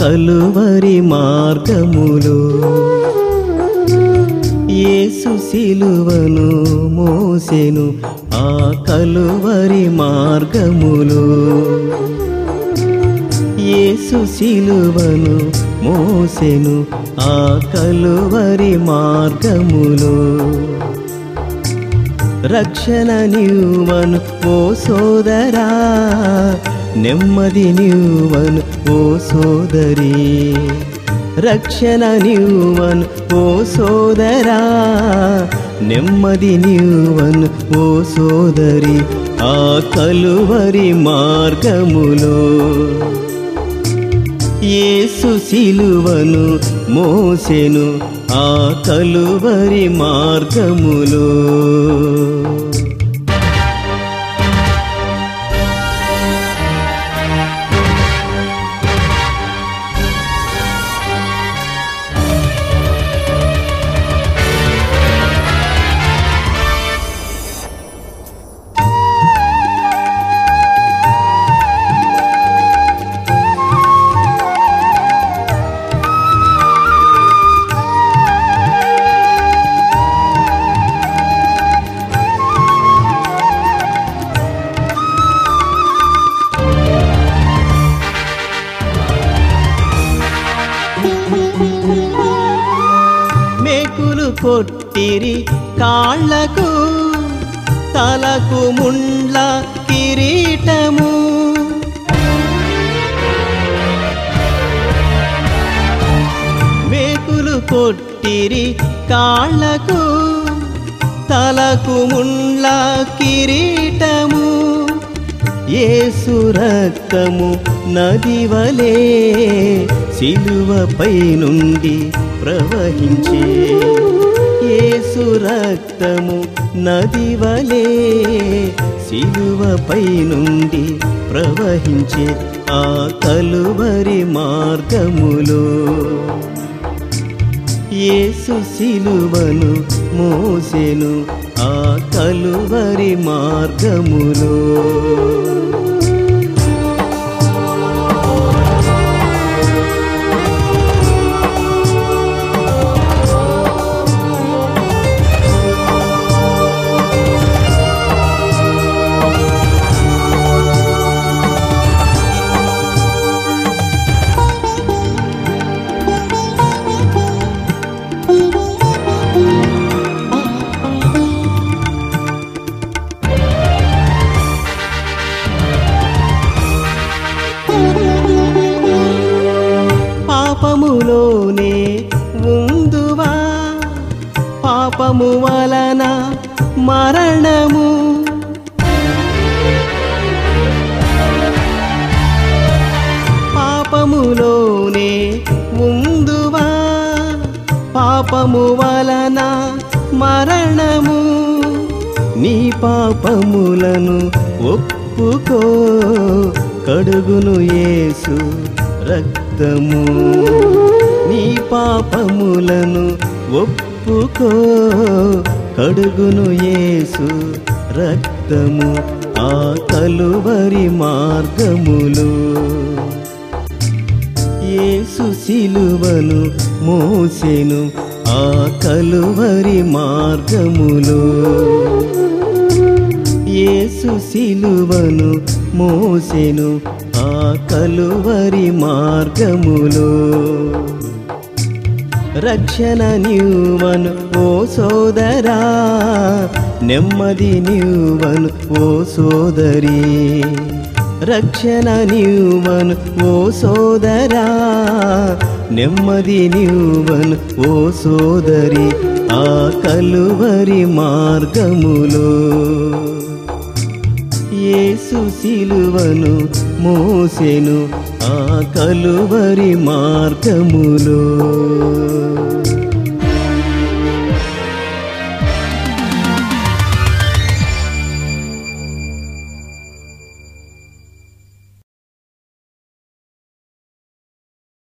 కలువరి మార్గములో యేసు సిలువను మోసెను ఆ కలువరి మార్గములో యేసు సిలువను మోసెను ఆ కలువరి మార్గములో రక్షణ నీవను ఓ సోదరా నెమ్మది నీవను ఓ సోదరి రక్షణ నీవను ఓ సోదరా నెమ్మది నీవను ఓ సోదరి ఆ కలువరి మార్గములో యేసు సిలువను మోసెను ఆ కలువరి మార్గములో మేకులు కొట్టిరి కాళ్ళకు తలకు ముండ్ల కిరీటము మేకులు కొట్టిరి కాళ్ళకు తలకు ముండ్ల కిరీటము యేసు రక్తము నది వలె సిలువపై నుండి ప్రవహించే యేసు రక్తము నది వలె సిలువపై నుండి ప్రవహించే ఆ కలువరి మార్గములో యేసు సిలువను మోసెను ఆ కలువరి మార్గములో పాపములోనే ఉందువా పాపము వలన మరణము పాపములోనే ఉందువా పాపము వలన మరణము నీ పాపములను ఒప్పుకో కడుగును యేసు రక్తము నీ పాపములను ఒప్పుకో కడుగును యేసు రక్తము ఆ కలువరి మార్గములు యేసు సిలువను మోసెను ఆ కలువరి మార్గములో యేసు సిలువను మోసెను ఆ కలువరి మార్గములో రక్షణ నీవను ఓ సోదరా నెమ్మది నీవను ఓ సోదరి రక్షణ నీవను ఓ సోదరా నెమ్మది నీవను ఓ సోదరి ఆ కలువరి మార్గములో యేసు సిలువను మోసెను ఆ కలువరి మార్గములో